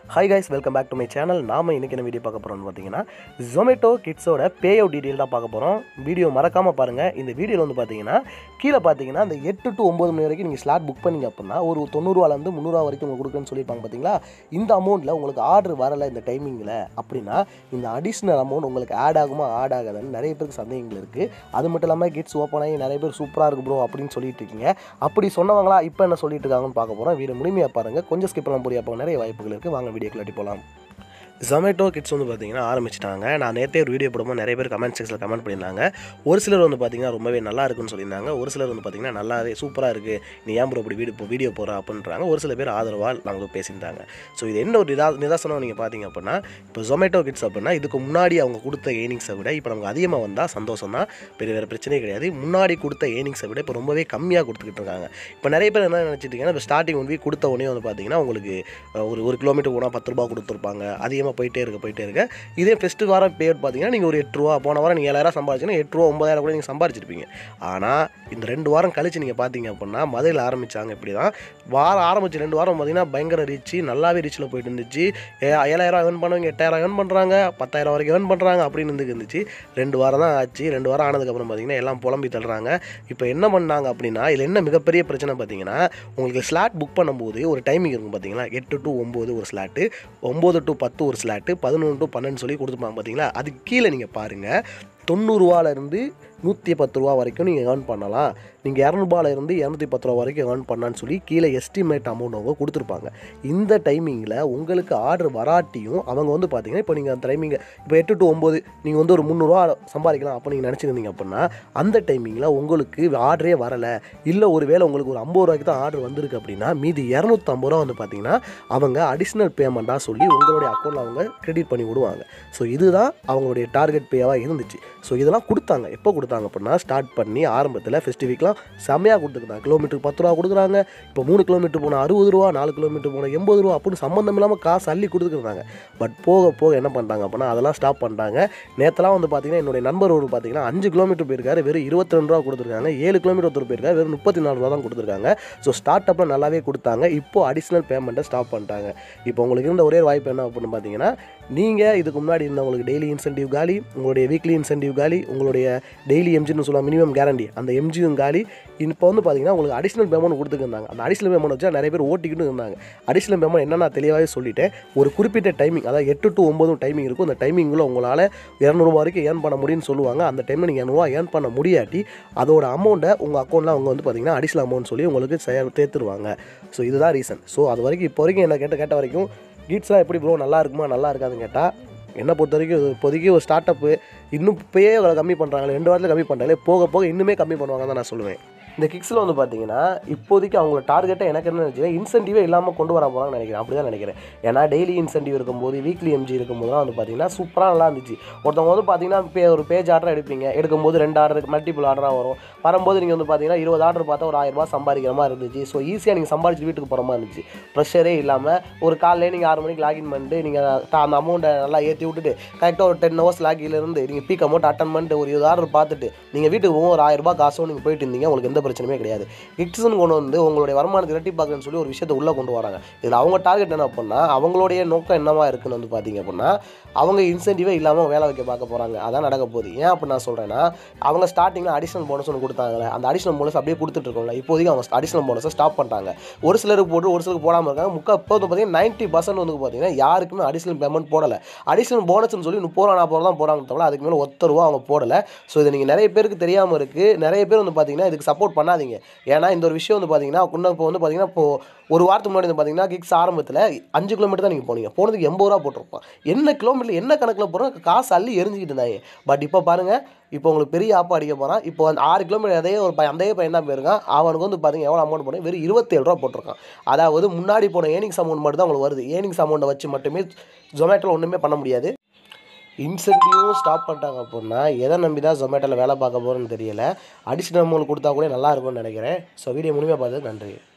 hi guys welcome back to my channel நாம இன்னைக்கு என்ன வீடியோ பார்க்க போகிறோம்னு பார்த்தீங்கன்னா ஜொமேட்டோ கிட்ஸோட பே அவுட் டீட்டெயில் தான் பார்க்க போகிறோம் வீடியோ மறக்காமல் பாருங்கள் இந்த வீடியோவில் வந்து பார்த்தீங்கன்னா கீழே பார்த்தீங்கன்னா அந்த எட்டு டு ஒம்பது மணி வரைக்கும் நீங்கள் ஸ்லாட் புக் பண்ணீங்க அப்படின்னா ஒரு தொண்ணூறுவாலேருந்து முந்நூறுவா வரைக்கும் உங்களுக்கு கொடுக்குன்னு சொல்லியிருப்பாங்க பார்த்தீங்களா இந்த அமௌண்ட்டில் உங்களுக்கு ஆர்டர் வரலை இந்த டைமிங்கில் அப்படின்னா இந்த அடிஷ்னல் அமௌண்ட் உங்களுக்கு ஆட் ஆகுமா ஆட் ஆகாதுன்னு நிறைய பேருக்கு சந்தேகங்கள் இருக்குது அது மட்டும் இல்லாமல் கிட்ஸ் ஓப்பன் ஆகி நிறைய பேர் சூப்பராக இருக்கு ப்ரோ அப்படின்னு சொல்லிட்டு இருக்கீங்க அப்படி சொன்னவங்களா இப்போ என்ன சொல்லிட்டு இருக்காங்கன்னு பார்க்க போகிறோம் வீடியோ முழுமையாக பாருங்கள் கொஞ்சம் ஸ்கிப் பண்ண முடியாது அப்போ நிறைய வாய்ப்புகள் இருக்குது வாங்க வீடியோக்குள்ளாட்டி போகலாம் ஜொமேட்டோ கிட்ஸ் வந்து பார்த்தீங்கன்னா ஆரம்பிச்சிட்டாங்க நான் நேற்றே ஒரு வீடியோ போடும்போது நிறைய பேர் கமெண்ட் செக்ஷனில் கமெண்ட் பண்ணியிருந்தாங்க ஒரு சிலர் வந்து பார்த்தீங்கன்னா ரொம்பவே நல்லா இருக்குன்னு சொல்லியிருந்தாங்க ஒரு சிலர் வந்து பார்த்தீங்கன்னா நல்லாவே சூப்பராக இருக்குது நீ ஏன் ப்ரோ இப்படி வீடியோ வீடியோ போகிற அப்படின்றாங்க ஒரு சில பேர் ஆதரவாக நமக்கு பேசியிருந்தாங்க ஸோ இது என்ன ஒரு நிதா நிதாசனம் நீங்கள் பார்த்தீங்க அப்படின்னா இப்போ ஜொமேட்டோ கிட்ஸ் அப்படின்னா இதுக்கு முன்னாடி அவங்க கொடுத்த ஏர்னிங்ஸை விட இப்போ நமக்கு அதிகமாக வந்தால் சந்தோஷம் தான் பெரிய வேறு பிரச்சனையே கிடையாது முன்னாடி கொடுத்த ஏர்னிங்ஸை விட இப்போ ரொம்பவே கம்மியாக கொடுத்துக்கிட்டு இருக்காங்க இப்போ நிறைய பேர் என்ன நினச்சிட்டு இருக்கீங்கன்னா இப்போ ஸ்டார்டிங் ஒன் வீக் கொடுத்த உடனே வந்து பார்த்தீங்கன்னா உங்களுக்கு அஹ், ஒரு ஒரு கிலோமீட்டர் போனால் பத்து ரூபா கொடுத்துருப்பாங்க அதிகமாக போயிட்டே இருக்க போயிட்டே இருக்க இதே ஃபெஸ்ட்டு வாரம் பேட் பார்த்தீங்கன்னா நீங்கள் ஒரு எட்டு ரூபா போன வாரம் நீங்கள் ஏழாயிரம் சம்பாதிச்சிங்கன்னா எட்டு ரூபா ஒம்பதாயிரம் கூட நீங்கள் சம்பாதிச்சிருப்பீங்க ஆனால் இந்த ரெண்டு வாரம் கழிச்சு நீங்கள் பார்த்தீங்க அப்படின்னா மதுரையில் ஆரம்பித்தாங்க இப்படி தான் வாரம் ஆரம்பிச்சு ரெண்டு வாரம் பார்த்தீங்கன்னா பயங்கர ரீச் நல்லாவே ரீச்சில் போயிட்டு இருந்துச்சு ஏ- ஏழாயிரம் ஏர்ன் பண்ணவங்க எட்டாயிரம் ஏர்ன் பண்ணுறாங்க பத்தாயிரம் வரைக்கும் ஏர்ன் பண்ணுறாங்க அப்படின்னு இருந்துக்கு இருந்துச்சு ரெண்டு வாரம் தான் ஆச்சு ரெண்டு வாரம் ஆனதுக்கப்புறம் பார்த்தீங்கன்னா எல்லாம் புலம்பி தள்ளுறாங்க இப்போ என்ன பண்ணாங்க அப்படின்னா இதில் என்ன மிகப்பெரிய பிரச்சனை பார்த்தீங்கன்னா உங்களுக்கு ஸ்லாட் புக் பண்ணும்போது ஒரு டைமிங் இருக்கும் பார்த்தீங்களா எட்டு டு ஒம்பது ஒரு ஸ்லாட்டு ஒம்பது டு பத்து ஒரு ஸ்லாட்டு பதினொன்று டு பன்னெண்டு சொல்லி கொடுத்துருப்பாங்க பார்த்தீங்களா அதுக்கு கீழே நீங்கள் பாருங்கள் தொண்ணூறுரூவாலேருந்து நூற்றி பத்து ரூபா வரைக்கும் நீங்கள் ஏர்ன் பண்ணலாம் நீங்கள் இரநூறுபாலேருந்து இரநூத்தி பத்து ரூபா வரைக்கும் ஏர்ன் பண்ணலான்னு சொல்லி கீழே எஸ்டிமேட் அமௌண்ட் அவங்க கொடுத்துருப்பாங்க இந்த டைமிங்கில் உங்களுக்கு ஆர்டர் வராட்டியும் அவங்க வந்து பார்த்தீங்கன்னா இப்போ நீங்கள் அந்த டைமிங்கை இப்போ எட்டு டு ஒம்பது நீங்கள் வந்து ஒரு முந்நூறுரூவா சம்பாதிக்கலாம் அப்போ நீங்கள் நினச்சிருந்தீங்க அப்படின்னா அந்த டைமிங்கில் உங்களுக்கு ஆர்டரே வரலை இல்லை ஒரு வேளை உங்களுக்கு ஒரு ஐம்பது ரூபாய்க்கு தான் ஆர்டர் வந்திருக்கு அப்படின்னா மீதி இரநூத்தம்பது ரூபா வந்து பார்த்தீங்கன்னா அவங்க அடிஷ்னல் பேமெண்ட்டாக சொல்லி உங்களுடைய அக்கௌண்ட்டில் அவங்க கிரெடிட் பண்ணி விடுவாங்க ஸோ இதுதான் அவங்களுடைய டார்கெட் பேவாக இருந்துச்சு ஸோ இதெல்லாம் கொடுத்தாங்க எப்போ கொடுத்தாங்க அப்படின்னா ஸ்டார்ட் பண்ணி ஆரம்பத்தில் ஃபெஸ்டிவிக்லாம் செம்மையாக கொடுத்துருக்காங்க கிலோமீட்டருக்கு பத்து ரூபா கொடுக்குறாங்க இப்போ மூணு கிலோமீட்டர் போனால் அறுபது ரூபா நாலு கிலோமீட்டர் போனால் எண்பது ரூபா அப்படின்னு சம்மந்தம் இல்லாமல் காசு அள்ளி கொடுத்துருக்காங்க பட் போக போக என்ன பண்ணிட்டாங்க அப்படின்னா அதெல்லாம் ஸ்டாப் பண்ணிட்டாங்க நேற்றுலாம் வந்து பார்த்தீங்கன்னா என்னுடைய நண்பர் ஒரு பார்த்தீங்கன்னா அஞ்சு கிலோமீட்டர் போயிருக்காரு வெறும் இருபத்தி ரெண்டு ரூபா கொடுத்துருக்காங்க ஏழு கிலோமீட்டர் ஒருத்தர் போயிருக்காரு வெறும் முப்பத்தி நாலு ரூபா தான் கொடுத்துருக்காங்க ஸோ ஸ்டார்ட் அப்பில் நல்லாவே கொடுத்தாங்க இப்போ அடிஷ்னல் பேமெண்ட்டை ஸ்டாப் பண்ணிட்டாங்க இப்போ உங்களுக்கு இருந்த ஒரே வாய்ப்பு என்ன அப்படின்னு பார்த்தீங்கன்னா நீங்கள் இதுக்கு முன்னாடி இருந்த உங்களுக்கு டெய்லி இன்சென்டிவ் காலி உங்களுடைய வீக்லி இன்சென்டிவ் காலி உங்களுடைய டெய்லி எம்ஜின்னு சொல்லலாம் மினிமம் கேரண்டி அந்த எம்ஜியும் காலி இப்போ வந்து பார்த்தீங்கன்னா உங்களுக்கு அடிஷ்னல் பேமெண்ட் கொடுத்துருந்தாங்க அந்த அடிஷ்னல் பேமெண்ட் வச்சா நிறைய பேர் ஓட்டிக்கிட்டு இருந்தாங்க அடிஷ்னல் பேமெண்ட் என்ன நான் தெளிவாகவே சொல்லிட்டேன் ஒரு குறிப்பிட்ட டைமிங் அதாவது எட்டு டு ஒம்பதும் டைமிங் இருக்கும் அந்த டைமிங்கில் உங்களால் இரநூறுபா வரைக்கும் ஏர்ன் பண்ண முடியும்னு சொல்லுவாங்க அந்த டைமில் நீங்கள் இரநூறுவா ஏர்ன் பண்ண முடியாட்டி அதோட அமௌண்ட்டை உங்கள் அக்கௌண்ட்டில் அவங்க வந்து பார்த்தீங்கன்னா அடிஷ்னல் அமௌண்ட் சொல்லி உங்களுக்கு சே- சேர்த்துருவாங்க ஸோ இதுதான் ரீசன் ஸோ அது வரைக்கும் இப்போ வரைக்கும் என்ன கேட்ட கேட்ட வரைக்கும் கீட்ஸ்லாம் எப்படி ப்ரோ நல்லா இருக்குமா நல்லா இருக்காதுன்னு கேட்டால் என்னை பொறுத்த வரைக்கும் இது இப்போதைக்கு ஒரு ஸ்டார்ட் அப்பு இன்னும் இப்போயே அவ்வளோ கம்மி பண்ணுறாங்களே ரெண்டு வாரத்தில் கம்மி பண்ணுறாங்களே போக போக இன்னுமே கம்மி பண்ணுவாங்க தான் நான் சொல்லுவேன் இந்த கிக்ஸில் வந்து பார்த்தீங்கன்னா இப்போதைக்கு அவங்களோட டார்கெட்டை எனக்கு என்ன நினச்சினா இன்சென்டிவே இல்லாமல் கொண்டு வர போகிறாங்கன்னு நினைக்கிறேன் அப்படி தான் நினைக்கிறேன் ஏன்னா டெய்லி இன்சென்டிவ் இருக்கும்போது வீக்லி எம்ஜி இருக்கும்போது தான் வந்து பார்த்தீங்கன்னா சூப்பராக நல்லா இருந்துச்சு ஒருத்தவங்க வந்து பார்த்தீங்கன்னா பே ஒரு பேஜ் ஆர்டர் எடுப்பீங்க எடுக்கும்போது ரெண்டு ஆர்டர் மல்டிபிள் ஆர்டராக வரும் வரும்போது நீங்கள் வந்து பார்த்தீங்கன்னா இருபது ஆர்டர் பார்த்தா ஒரு ஆயிரம் ரூபாய் சம்பாதிக்கிற மாதிரி இருந்துச்சு ஸோ ஈஸியாக நீங்கள் சம்பாதிச்சு வீட்டுக்கு போகிற மாதிரி இருந்துச்சு ப்ரெஷரே இல்லாமல் ஒரு காலையிலே நீங்கள் ஆறு மணிக்கு லாகின் பண்ணிட்டு நீங்கள் அந்த அமௌண்ட்டை நல்லா ஏற்றி விட்டுட்டு கரெக்டாக ஒரு டென் ஹவர்ஸ் லாகிலேருந்து நீங்கள் பீக் அமௌண்ட் அட்டன் பண்ணிட்டு ஒரு இருபது ஆர்டர் பார்த்துட்டு நீங்கள் வீட்டுக்கு போகும் ஒரு ஆயிரம் ரூபாய் காசும் நீங்கள் போயிட்டு இருந்தீங்க உங்களுக்கு எந்த பிரச்சனையுமே கிடையாது கிட்ஸ்னு கொண்டு வந்து உங்களுடைய வருமானத்தை இரட்டி பார்க்கணும்னு சொல்லி ஒரு விஷயத்தை உள்ளே கொண்டு வராங்க இதில் அவங்க டார்கெட் என்ன அப்படின்னா அவங்களுடைய நோக்கம் என்னவா இருக்குன்னு வந்து பார்த்தீங்க அப்படின்னா அவங்க இன்சென்டிவே இல்லாமல் வேலை வைக்க பார்க்க போகிறாங்க அதான் நடக்க போகுது ஏன் அப்படி நான் சொல்கிறேன்னா அவங்க ஸ்டார்டிங்கில் அடிஷனல் போனஸ் ஒன்று கொடுத்தாங்களே அந்த அடிஷனல் போனஸ் அப்படியே கொடுத்துட்டு இருக்கோம்ல இப்போதைக்கு அவங்க அடிஷனல் போனஸை ஸ்டாப் பண்ணிட்டாங்க ஒரு சிலருக்கு போட்டு ஒரு சிலருக்கு போடாமல் இருக்காங்க முக்கா இப்போ வந்து பார்த்தீங்கன்னா நைன்ட்டி பர்சன்ட் வந்து பார்த்தீங்கன்னா யாருக்குமே அடிஷனல் பேமெண்ட் போடலை அடிஷனல் போனஸ்னு சொல்லி முப்பது ரூபா நாற்பது ரூபா தான் போகிறாங்க தவிர அதுக்கு மேலே ஒத்த ரூபா அவங்க போடலை ஸோ இது நீங்கள் நிறைய பேருக்கு தெரியாமல் இருக்குது நிறைய பேர் வந்து பார்த்தீங்கன்னா இதுக்கு சப்போர்ட் பண்ணாதீங்க ஏன்னா இந்த ஒரு விஷயம் வந்து பார்த்தீங்கன்னா இன்னும் இப்போ வந்து பார்த்தீங்கன்னா இப்போ ஒரு வாரத்துக்கு முன்னாடி வந்து பார்த்தீங்கன்னா கிக்ஸ் ஆரம்பத்தில் அஞ்சு கிலோமீட்டர் தான் நீங்கள் போனீங்க போனதுக்கு எண்பது ரூபா போட்டிருப்பான் என்ன கிலோமீட்டர் என்ன கணக்கில் போகிறோம் காசு அள்ளி எரிஞ்சிக்கிட்டு இருந்தாங்க பட் இப்போ பாருங்கள் இப்போ உங்களுக்கு பெரிய ஆப்பு அடிக்க போகிறான் இப்போ அந்த ஆறு கிலோமீட்டர் அதே ஒரு பையன் அதே பையன் தான் போயிருக்கான் அவனுக்கு வந்து பார்த்தீங்க எவ்வளோ அமௌண்ட் போனேன் வெறும் இருபத்தேழு ரூபா போட்டிருக்கான் அதாவது முன்னாடி போன ஏர்னிங்ஸ் அமௌண்ட் மட்டும் தான் உங்களுக்கு வருது ஏர்னிங்ஸ் அமௌண்ட்டை வச்சு மட்டுமே ஜொமேட்டோவில் ஒன்றுமே பண்ண முடியாது இன்சென்டிவும் ஸ்டாப் பண்ணிட்டாங்க அப்படின்னா எதை நம்பி தான் ஜொமேட்டோவில் வேலை பார்க்க போகிறோன்னு தெரியல அடிஷ்னல் அமௌண்ட் கொடுத்தா கூட நல்லா இருக்கும்னு நினைக்கிறேன் ஸோ வீடியோ முழுமையாக பார்த்தது நன்றி